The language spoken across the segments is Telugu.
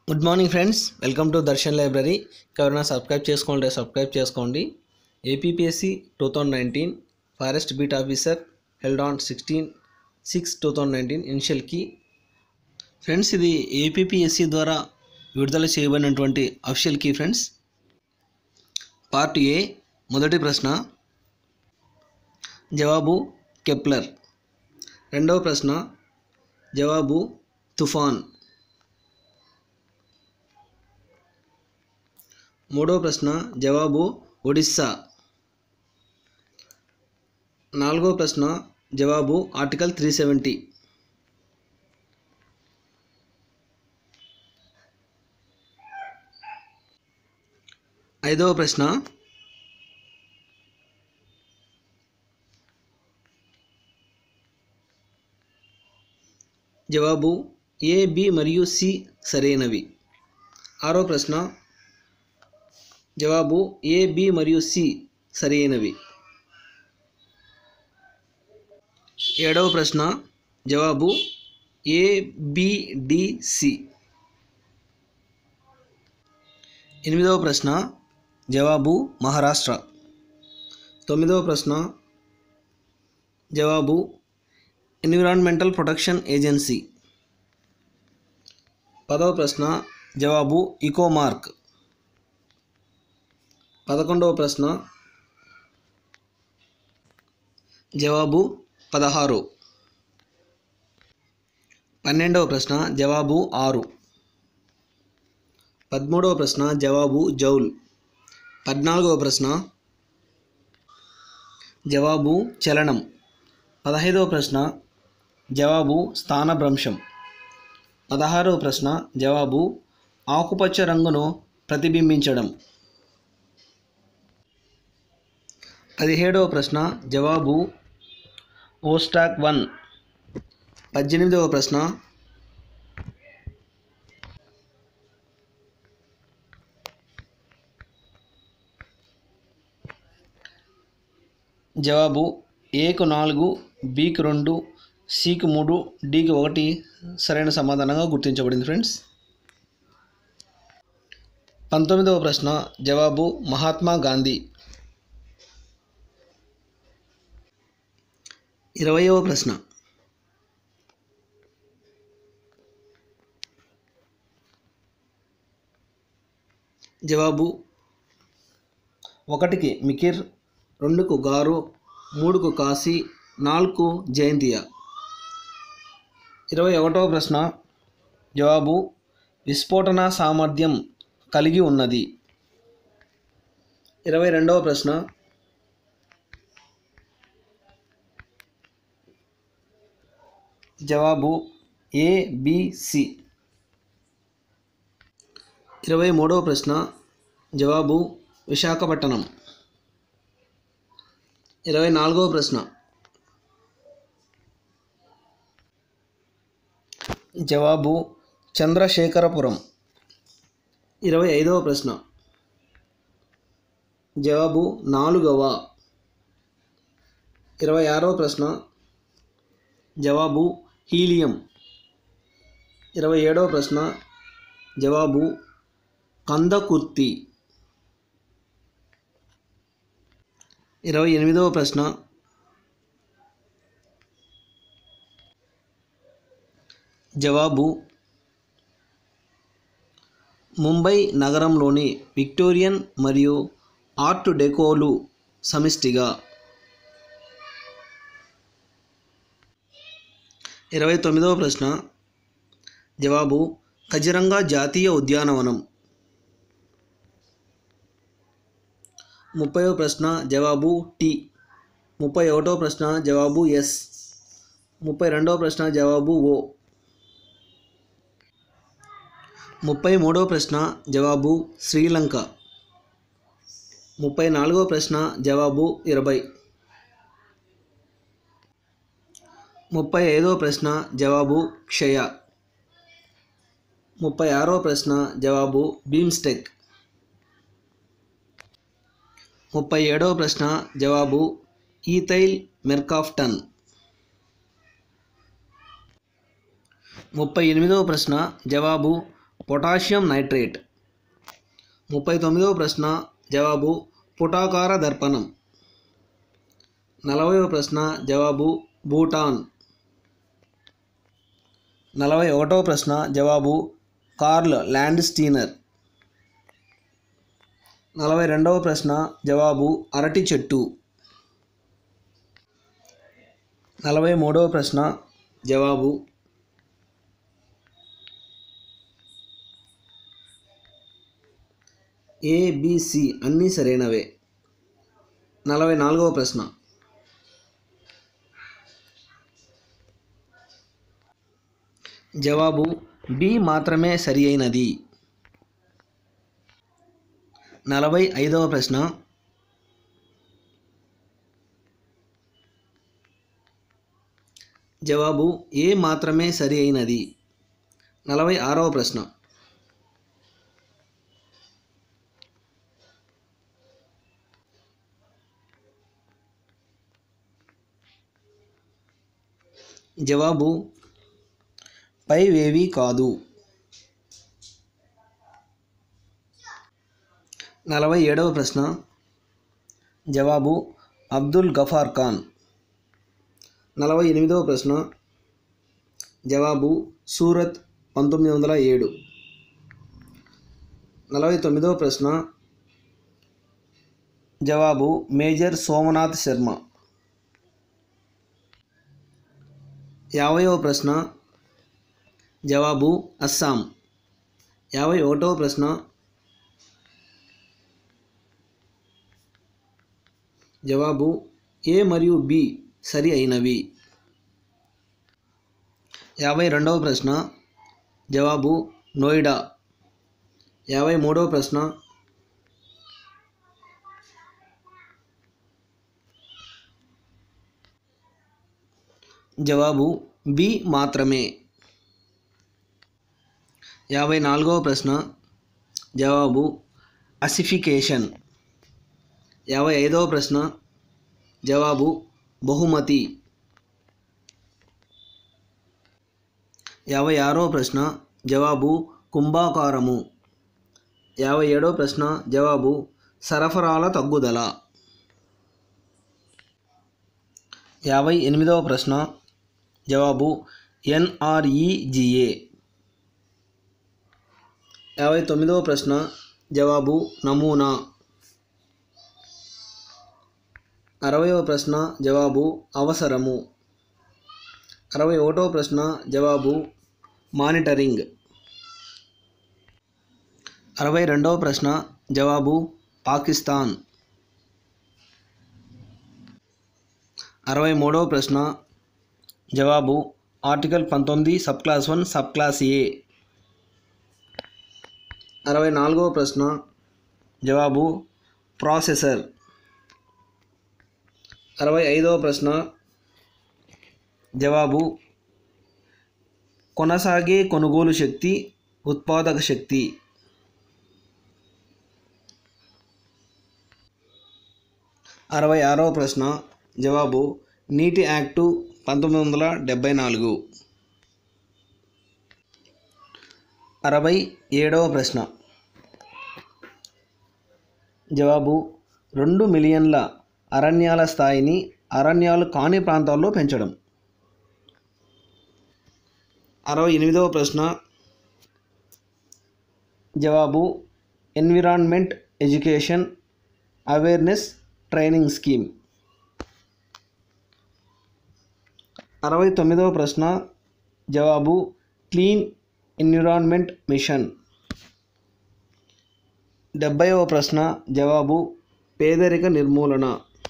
good morning friends welcome to Darshan library ఎవరైనా సబ్స్క్రైబ్ చేసుకోండి సబ్స్క్రైబ్ చేసుకోండి APPSC two thousand nineteen forest beat officer held on sixteen six two thousand nineteen ఇనిషియల్కి ఫ్రెండ్స్ ఇది ఏపీపీఎస్సి ద్వారా విడుదల చేయబడినటువంటి official key friends part A మొదటి ప్రశ్న జవాబు కెప్లర్ రెండవ ప్రశ్న జవాబు తుఫాన్ మూడవ ప్రశ్న జవాబు ఒడిస్సా నాలుగవ ప్రశ్న జవాబు ఆర్టికల్ త్రీ సెవెంటీ ఐదవ ప్రశ్న జవాబు ఏ బి మరియు సి సరైనవి ఆరో ప్రశ్న జవాబు ఏ బి మరియు సి సరైనవి ఏడవ ప్రశ్న జవాబు ఏ బి డి సి ఎనిమిదవ ప్రశ్న జవాబు మహారాష్ట్ర తొమ్మిదవ ప్రశ్న జవాబు ఎన్విరాన్మెంటల్ ప్రొటెక్షన్ ఏజెన్సీ పదవ ప్రశ్న జవాబు ఇకోమార్క్ పదకొండవ ప్రశ్న జవాబు పదహారు పన్నెండవ ప్రశ్న జవాబు ఆరు పదమూడవ ప్రశ్న జవాబు జౌల్ పద్నాలుగవ ప్రశ్న జవాబు చలనం పదహైదవ ప్రశ్న జవాబు స్థానభ్రంశం పదహారవ ప్రశ్న జవాబు ఆకుపచ్చ రంగును ప్రతిబింబించడం పదిహేడవ ప్రశ్న జవాబు ఓస్టాక్ వన్ పద్దెనిమిదవ ప్రశ్న జవాబు ఏకు నాలుగు బికి రెండు సికి మూడు డికి ఒకటి సరైన సమాధానంగా గుర్తించబడింది ఫ్రెండ్స్ పంతొమ్మిదవ ప్రశ్న జవాబు మహాత్మా గాంధీ ఇరవయవ ప్రశ్న జవాబు ఒకటికి మికిర్ రెండుకు గారు మూడుకు కాశీ నాలుగు జయంతియ ఇరవై ఒకటవ ప్రశ్న జవాబు విస్ఫోటన సామర్థ్యం కలిగి ఉన్నది ఇరవై రెండవ ప్రశ్న జవాబు ఏ బి సి ఇరవై మూడవ ప్రశ్న జవాబు విశాఖపట్నం ఇరవై నాలుగవ ప్రశ్న జవాబు చంద్రశేఖరపురం ఇరవై ఐదవ ప్రశ్న జవాబు నాలుగవ ఇరవై ఆరవ ప్రశ్న జవాబు హీలియం ఇరవై ఏడవ ప్రశ్న జవాబు కందకుర్తి ఇరవై ఎనిమిదవ ప్రశ్న జవాబు ముంబై నగరంలోని విక్టోరియన్ మరియు ఆర్ట్ డెకోలు సమిష్టిగా ఇరవై తొమ్మిదవ ప్రశ్న జవాబు కజిరంగా జాతీయ ఉద్యానవనం ముప్పైవ ప్రశ్న జవాబు టి ముప్పై ఒకటవ ప్రశ్న జవాబు ఎస్ ముప్పై రెండవ ప్రశ్న జవాబు ఓ ముప్పై మూడవ ప్రశ్న జవాబు శ్రీలంక ముప్పై నాలుగవ ప్రశ్న జవాబు ఇరవై ముప్పై ఐదవ ప్రశ్న జవాబు క్షయ ముప్పై ఆరవ ప్రశ్న జవాబు బీమ్స్టెక్ ముప్పై ఏడవ ప్రశ్న జవాబు ఈథైల్ మెర్కాఫ్టన్ ముప్పై ఎనిమిదవ ప్రశ్న జవాబు పొటాషియం నైట్రేట్ ముప్పై తొమ్మిదవ ప్రశ్న జవాబు పుటాకార దర్పణం నలభైవ ప్రశ్న జవాబు భూటాన్ నలభై ఒకటవ ప్రశ్న జవాబు కార్ల్ ల్యాండ్ స్టీనర్ నలభై రెండవ ప్రశ్న జవాబు అరటి చెట్టు నలభై మూడవ ప్రశ్న జవాబు ఏబిసి అన్నీ సరైనవే నలభై నాలుగవ ప్రశ్న జవాబు బి మాత్రమే సరి అయినది నలభై ఐదవ ప్రశ్న జవాబు ఏ మాత్రమే సరి అయినది నలభై ఆరవ ప్రశ్న జవాబు పైవేవి కాదు నలభై ఏడవ ప్రశ్న జవాబు అబ్దుల్ గఫార్ ఖాన్ నలభై ఎనిమిదవ ప్రశ్న జవాబు సూరత్ పంతొమ్మిది వందల ఏడు నలభై తొమ్మిదవ ప్రశ్న జవాబు మేజర్ సోమనాథ్ శర్మ యాభైవ ప్రశ్న జవాబు అస్సాం యాభై ఒకటవ ప్రశ్న జవాబు ఏ మరియు బి సరి అయినవి యాభై రెండవ ప్రశ్న జవాబు నోయిడా యాభై మూడవ ప్రశ్న జవాబు బి మాత్రమే యాభై నాలుగవ ప్రశ్న జవాబు అసిఫికేషన్ యాభై ఐదవ ప్రశ్న జవాబు బహుమతి యాభై ఆరవ ప్రశ్న జవాబు కుంభాకారము యాభై ఏడవ ప్రశ్న జవాబు సరఫరాల తగ్గుదల యాభై ఎనిమిదవ ప్రశ్న జవాబు ఎన్ఆర్ఈజిఏ యాభై తొమ్మిదవ ప్రశ్న జవాబు నమూనా అరవయవ ప్రశ్న జవాబు అవసరము అరవై ఒకటవ ప్రశ్న జవాబు మానిటరింగ్ అరవై రెండవ ప్రశ్న జవాబు పాకిస్తాన్ అరవై మూడవ ప్రశ్న జవాబు ఆర్టికల్ పంతొమ్మిది sub clause one sub clause A అరవై నాలుగవ ప్రశ్న జవాబు ప్రాసెసర్ అరవై ఐదవ ప్రశ్న జవాబు కొనసాగే కొనుగోలు శక్తి ఉత్పాదక శక్తి అరవై ఆరవ ప్రశ్న జవాబు నీటి యాక్టు పంతొమ్మిది వందల డెబ్భై నాలుగు అరవై ఏడవ ప్రశ్న జవాబు రెండు మిలియన్ల అరణ్యాల స్థాయిని అరణ్యాలు కాని ప్రాంతాల్లో పెంచడం అరవై ఎనిమిదవ ప్రశ్న జవాబు environment education awareness training scheme అరవై తొమ్మిదవ ప్రశ్న జవాబు క్లీన్ ఎన్విరాన్మెంట్ మిషన్ డెబ్బైవ ప్రశ్న జవాబు పేదరిక నిర్మూలన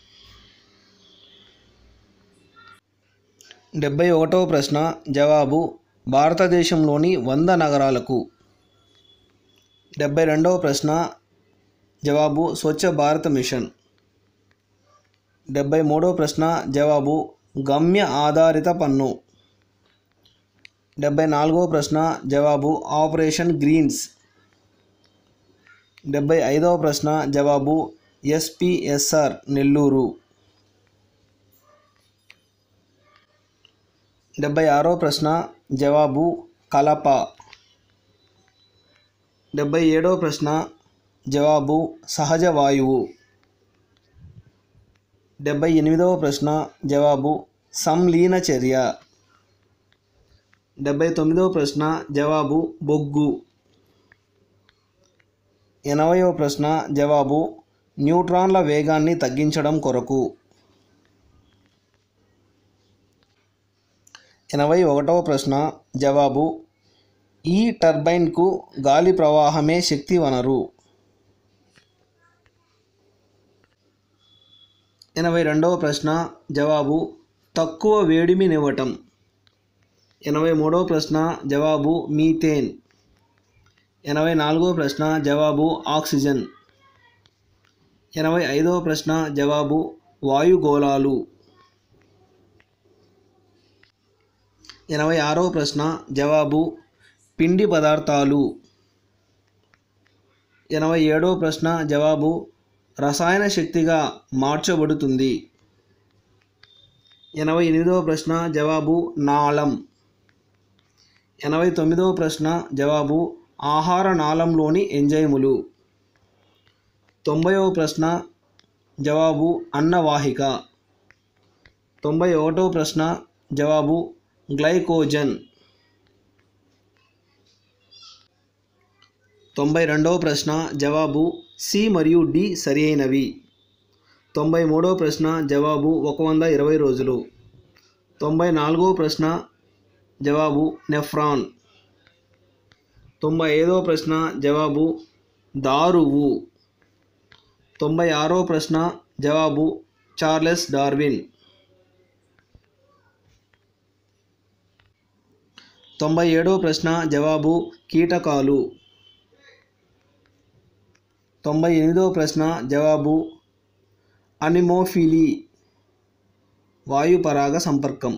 డెబ్బై ఒకటవ ప్రశ్న జవాబు భారతదేశంలోని వంద నగరాలకు డెబ్బై రెండవ ప్రశ్న జవాబు స్వచ్ఛ భారత్ మిషన్ డెబ్బై మూడవ ప్రశ్న జవాబు గమ్య ఆధారిత పన్ను డెబ్బై నాలుగవ ప్రశ్న జవాబు ఆపరేషన్ గ్రీన్స్ డెబ్బై ఐదవ ప్రశ్న జవాబు ఎస్పిఎస్ఆర్ నెల్లూరు డెబ్బై ఆరో ప్రశ్న జవాబు కలప డెబ్బై ఏడవ ప్రశ్న జవాబు సహజ వాయువు డెబ్బై ఎనిమిదవ ప్రశ్న జవాబు సంలీన చర్య డెబ్బై తొమ్మిదవ ప్రశ్న జవాబు బొగ్గు ఎనభైవ ప్రశ్న జవాబు న్యూట్రాన్ల వేగాన్ని తగ్గించడం కొరకు ఎనభై ఒకటవ ప్రశ్న జవాబు ఈ టర్బైన్కు గాలి ప్రవాహమే శక్తి వనరు ఎనభై రెండవ ప్రశ్న జవాబు తక్కువ వేడిమినివ్వటం ఎనభై మూడవ ప్రశ్న జవాబు మీథేన్ ఎనభై నాలుగవ ప్రశ్న జవాబు ఆక్సిజన్ ఎనభై ఐదవ ప్రశ్న జవాబు వాయుగోళాలు ఎనభై ఆరవ ప్రశ్న జవాబు పిండి పదార్థాలు ఎనభై ఏడవ ప్రశ్న జవాబు రసాయన శక్తిగా మార్చబడుతుంది ఎనభై ఎనిమిదవ ప్రశ్న జవాబు నాళం ఎనభై తొమ్మిదవ ప్రశ్న జవాబు ఆహార నాళంలోని ఎంజైములు తొంభైవ ప్రశ్న జవాబు అన్నవాహిక తొంభై ఒకటవ ప్రశ్న జవాబు గ్లైకోజన్ తొంభై రెండవ ప్రశ్న జవాబు సి మరియు డి సరి అయినవి తొంభై మూడవ ప్రశ్న జవాబు ఒక వంద ఇరవై రోజులు తొంభై నాలుగవ ప్రశ్న జవాబు నెఫ్రాన్ తొంభై ఐదవ ప్రశ్న జవాబు దారువు తొంభై ఆరో ప్రశ్న జవాబు చార్లెస్ డార్విన్ తొంభై ఏడవ ప్రశ్న జవాబు కీటకాలు తొంభై ఎనిమిదవ ప్రశ్న జవాబు అనిమోఫిలి వాయు పరాగ సంపర్కం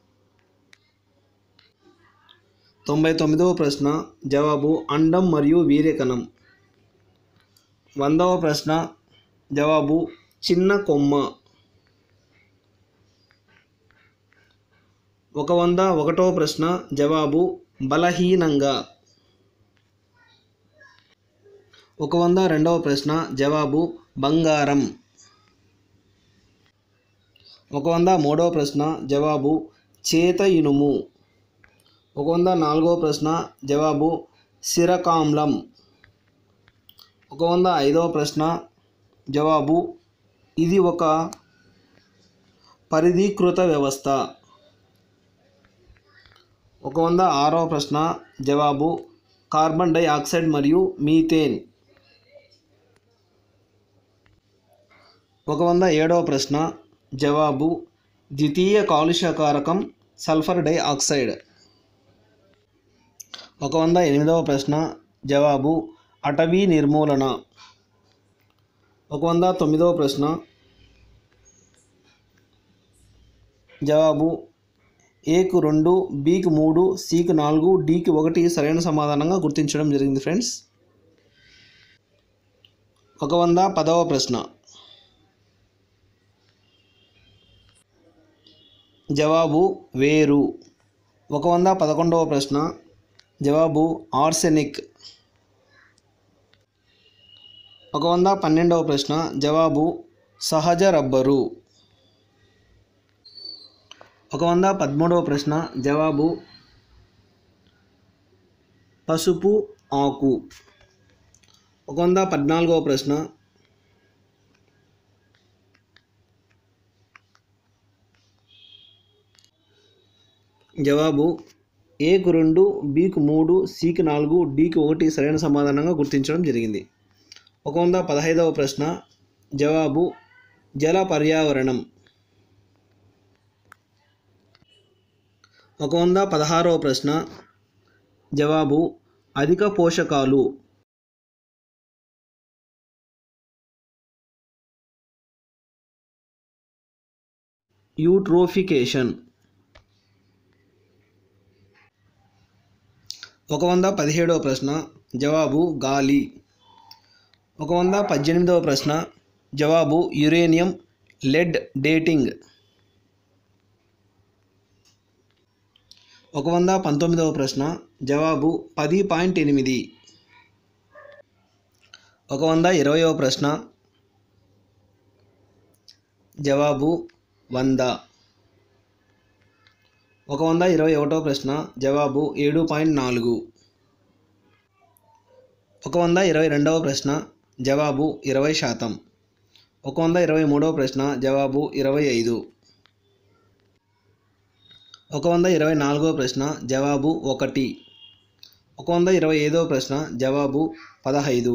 తొంభై తొమ్మిదవ ప్రశ్న జవాబు అండం మరియు వీర్యకణం వందవ ప్రశ్న జవాబు చిన్న కొమ్మ ఒక వంద ఒకటవ ప్రశ్న జవాబు బలహీనంగా ఒక వంద రెండవ ప్రశ్న జవాబు బంగారం ఒక వంద మూడవ ప్రశ్న జవాబు చేత ఇనుము ఒక వంద నాలుగవ ప్రశ్న జవాబు సిరకామ్లం ఒక వంద ఐదవ ప్రశ్న జవాబు ఇది ఒక పరిధీకృత వ్యవస్థ ఒక వంద ఆరవ ప్రశ్న జవాబు కార్బన్ డైఆక్సైడ్ మరియు మీథేన్ ఒక వంద ఏడవ ప్రశ్న జవాబు ద్వితీయ కాలుష్యకారకం సల్ఫర్ డైఆక్సైడ్ ఒక వంద ఎనిమిదవ ప్రశ్న జవాబు అటవీ నిర్మూలన ఒక వంద తొమ్మిదవ ప్రశ్న జవాబు ఏకు రెండు బికి మూడు సికి నాలుగు డికి ఒకటి సరైన సమాధానంగా గుర్తించడం జరిగింది ఫ్రెండ్స్ ఒక వంద పదవ ప్రశ్న జవాబు వేరు ఒక వంద పదకొండవ ప్రశ్న జవాబు ఆర్సెనిక్ ఒక వంద పన్నెండవ ప్రశ్న జవాబు సహజ రబ్బరు ఒక వంద పదమూడవ ప్రశ్న జవాబు పసుపు ఆకు ఒక వంద పద్నాలుగవ ప్రశ్న జవాబు ఏకు రెండు బికు మూడు సికి నాలుగు డికి ఒకటి సరైన సమాధానంగా గుర్తించడం జరిగింది ఒక వంద పదహైదవ ప్రశ్న జవాబు జల పర్యావరణం ఒక వంద పదహారవ ప్రశ్న జవాబు అధిక పోషకాలు యూట్రోఫికేషన్ ఒక వంద పదిహేడవ ప్రశ్న జవాబు గాలి ఒక వంద పద్దెనిమిదవ ప్రశ్న జవాబు యురేనియం లెడ్ డేటింగ్ ఒక వంద పంతొమ్మిదవ ప్రశ్న జవాబు పది పాయింట్ ఎనిమిది ఒక వంద ఇరవయవ ప్రశ్న జవాబు వంద ఒక వంద ఇరవై ఒకటో ప్రశ్న జవాబు ఏడు పాయింట్ నాలుగు ఒక వంద ఇరవై రెండవ ప్రశ్న జవాబు ఇరవై శాతం ఒక వంద ఇరవై మూడవ ప్రశ్న జవాబు ఇరవై ఐదు ఒక వంద ఇరవై నాలుగవ ప్రశ్న జవాబు ఒకటి ఒక వంద ఇరవై ఐదవ ప్రశ్న జవాబు పదహైదు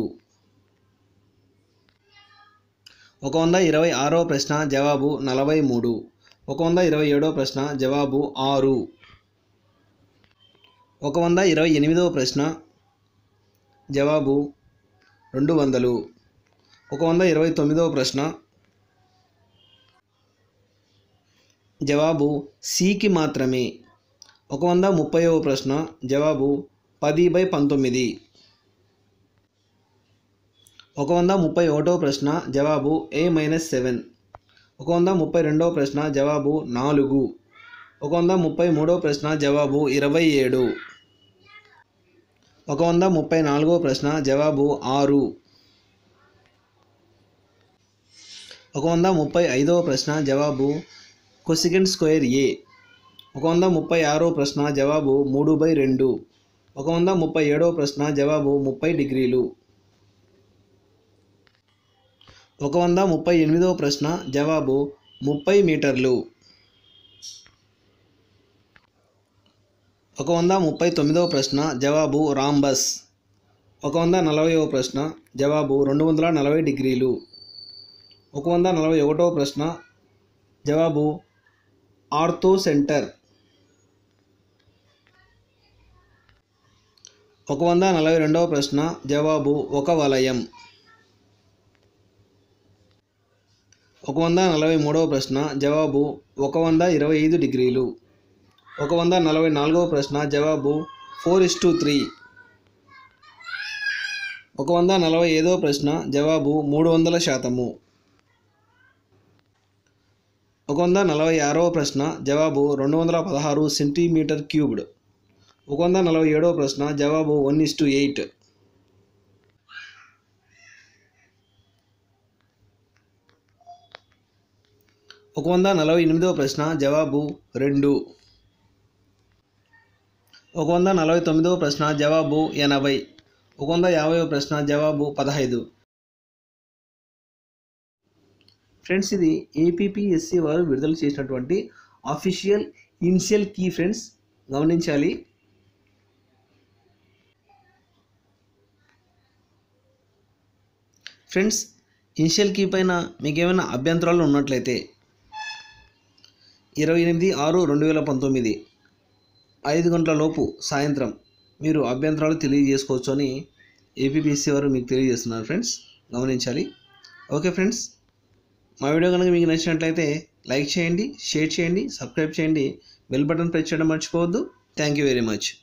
ఒక వంద ఇరవై ఆరో ప్రశ్న జవాబు నలభై మూడు ఒక వంద ఇరవై ఏడో ప్రశ్న జవాబు ఆరు ఒక వంద ఇరవై ఎనిమిదవ ప్రశ్న జవాబు రెండు వందలు ఒక వంద ఇరవై తొమ్మిదవ ప్రశ్న జవాబు సికి మాత్రమే ఒక వంద ముప్పైవ ప్రశ్న జవాబు పది బై పంతొమ్మిది ఒక వంద ముప్పై ఒకటో ప్రశ్న జవాబు ఏ మైనస్ సెవెన్ ఒక వంద ముప్పై రెండవ ప్రశ్న జవాబు నాలుగు ఒక వంద ముప్పై మూడవ ప్రశ్న జవాబు ఇరవై ఏడు ఒక వంద ముప్పై నాలుగవ ప్రశ్న జవాబు ఆరు ఒక వంద ముప్పై ఐదవ ప్రశ్న జవాబు కొసికెండ్ స్క్వేర్ ఏ ఒక వంద ముప్పై ఆరో ప్రశ్న జవాబు మూడు బై రెండు ఒక వంద ముప్పై ఏడవ ప్రశ్న జవాబు ముప్పై డిగ్రీలు ఒక వంద ముప్పై ఎనిమిదవ ప్రశ్న జవాబు ముప్పై మీటర్లు ఒక వంద ముప్పై తొమ్మిదవ ప్రశ్న జవాబు రాంబస్ ఒక వంద నలభైవ ప్రశ్న జవాబు రెండు వందల నలభై డిగ్రీలు ఒక వంద నలభై ఒకటవ ప్రశ్న జవాబు ఆర్థో సెంటర్ ఒక వంద నలభై రెండవ ప్రశ్న జవాబు ఒక వలయం ఒక వంద నలభై మూడవ ప్రశ్న జవాబు ఒక వంద ఇరవై ఐదు డిగ్రీలు ఒక వంద నలభై నాలుగవ ప్రశ్న జవాబు ఫోర్ ఇస్ టు త్రీ ఒక వంద నలభై ఐదవ ప్రశ్న జవాబు మూడు వందల శాతము ఒక వంద నలభై ఆరవ ప్రశ్న జవాబు రెండు వందల పదహారు సెంటీమీటర్ క్యూబ్డ్ ఒక వంద నలభై ఏడవ ప్రశ్న జవాబు వన్ ఇస్ టు ఎయిట్ ఒక వంద నలభై ఎనిమిదవ ప్రశ్న జవాబు రెండు ఒక వంద నలభై తొమ్మిదవ ప్రశ్న జవాబు ఎనభై ఒక వంద యాభైవ ప్రశ్న జవాబు పదహైదు ఫ్రెండ్స్ ఇది ఏపీపీఎస్సి వారు విడుదల చేసినటువంటి అఫీషియల్ ఇనిషియల్ కీ ఫ్రెండ్స్ గమనించాలి ఫ్రెండ్స్ ఇనిషియల్ కీ పైన మీకు ఏమైనా అభ్యంతరాలు ఉన్నట్లయితే ఇరవై ఎనిమిది ఆరు రెండు వేల పంతొమ్మిది ఐదు గంటల లోపు సాయంత్రం మీరు అభ్యంతరాలు తెలియజేసుకోవచ్చు అని ఏపీపీఎస్సీ వారు మీకు తెలియజేస్తున్నారు ఫ్రెండ్స్ గమనించాలి ఓకే ఫ్రెండ్స్ మా వీడియో కనుక మీకు నచ్చినట్లయితే లైక్ చేయండి షేర్ చేయండి సబ్స్క్రైబ్ చేయండి బెల్ బటన్ ప్రెస్ చేయడం మర్చిపోవద్దు థ్యాంక్ యూ వెరీ మచ్